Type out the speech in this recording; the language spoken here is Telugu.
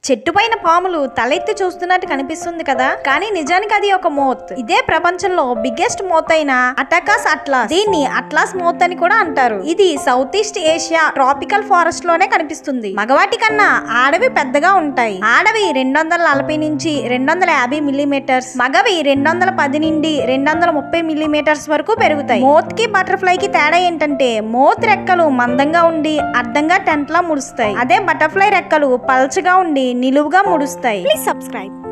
చెట్టు పైన పాములు తలెత్తి చూస్తున్నట్టు కనిపిస్తుంది కదా కానీ నిజానికి అది ఒక మోత్ ఇదే ప్రపంచంలో బిగ్గెస్ట్ మోత్ అయిన అటాకాస్ అట్లాస్ దీన్ని అట్లాస్ మోత్ అని కూడా అంటారు ఇది south east Asia tropical forest లోనే కనిపిస్తుంది మగవాటి కన్నా ఆడవి పెద్దగా ఉంటాయి ఆడవి రెండు వందల నలభై నుంచి రెండు వందల యాభై మిల్లీమీటర్స్ మగవి రెండు వందల పది నుండి రెండు వందల ముప్పై మిల్లీమీటర్స్ వరకు పెరుగుతాయి మోత్ కి బటర్ఫ్లై కి తేడా ఏంటంటే మోత్ రెక్కలు మందంగా ఉండి అడ్డంగా టెంట్ లా ముడుస్తాయి అదే బటర్ఫ్లై రెక్కలు పల్చగా ఉండి నిలువుగా ముడుస్తాయి Please subscribe.